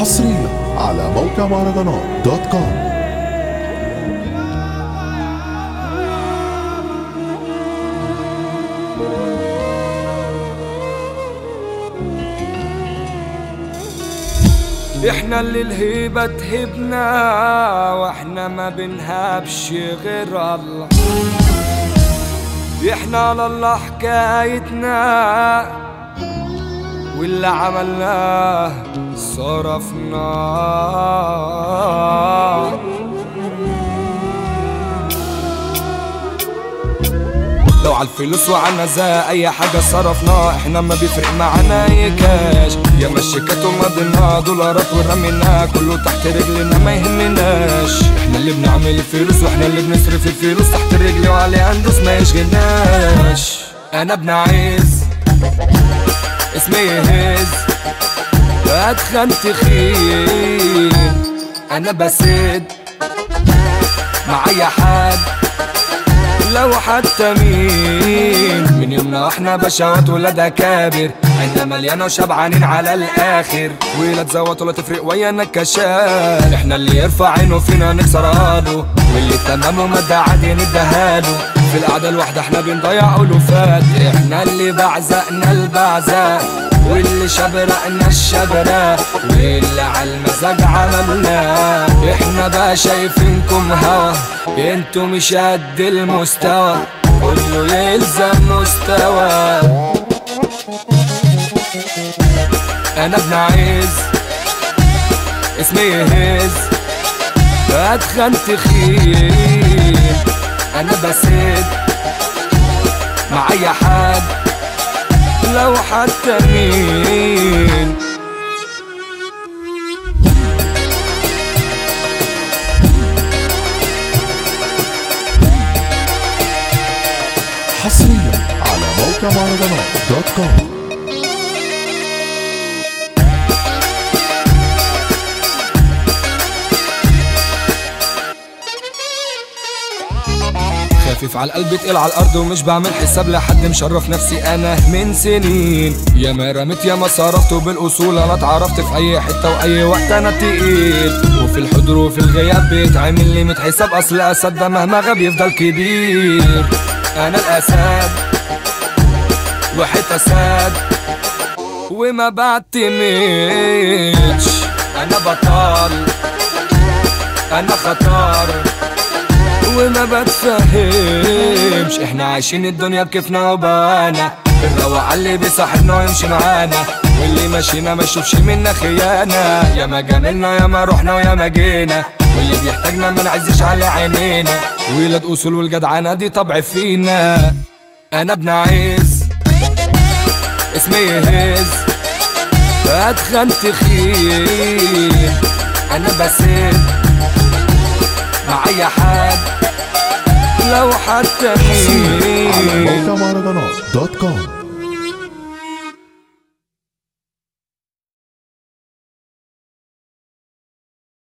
حصريا على موقع مهرجانات دوت كوم احنا اللي الهيبة تهبنا واحنا ما بنهابش غير الله احنا على الله حكايتنا واللي عملناه صرفناه لو على الفلوس وعنا زي اي حاجة صرفناها احنا ما بيفرق معانا اي كاش يا مشيكات ومضينا دولارات ورميناها كله تحت رجلنا ما يهمناش احنا اللي بنعمل الفلوس واحنا اللي بنصرف الفلوس تحت الرجل وعليها ندوس ما يشغلناش انا ابن عز اسمي يهز اتخن تخين انا بسد مع اي حد لو حتى مين من يومنا واحنا بشوات ولاد اكابر عيننا مليانه وشبعانين على الاخر ولا تزوت ولا تفرق ويانا كشال احنا اللي يرفع عينه فينا نكسر عاده واللي تمام ومدى عادي ندهاله في القعده الواحده احنا بنضيع الوفات احنا اللي بعزقنا البعزق واللي شبرقنا الشبرة واللي على المزاج عملنا احنا بقى شايفينكم هوا انتوا مش قد المستوى كله يلزم مستوى انا ابن عز اسمي يهز اتخن تخين انا بسد مع اي حد لو حتى مين حصريا على موقع مهرجانات دوت كوم خفيف على القلب تقيل على الارض ومش بعمل حساب لحد مشرف نفسي انا من سنين يا ما رميت يا ما صرفت بالاصول انا اتعرفت في اي حته واي وقت انا تقيل وفي الحضور وفي الغياب بيتعمل لي متحساب اصل اسد ده مهما غاب يفضل كبير انا الاسد وحيت اسد وما بعتمدش انا بطل انا خطر وما بتفهمش احنا عايشين الدنيا بكيفنا وبانا الروعة اللي بيصاحبنا ويمشي معانا واللي ماشينا ما يشوفش منا خيانة يا ما جاملنا يا ما رحنا ويا ما جينا واللي بيحتاجنا ما نعزش على عينينا ولاد اصول والجدعانة دي طبع فينا انا ابن عز اسمي يهز اتخن تخين انا بسد مع اي حد لو حتى حصريا على مين موقع مهرجانات دوت كوم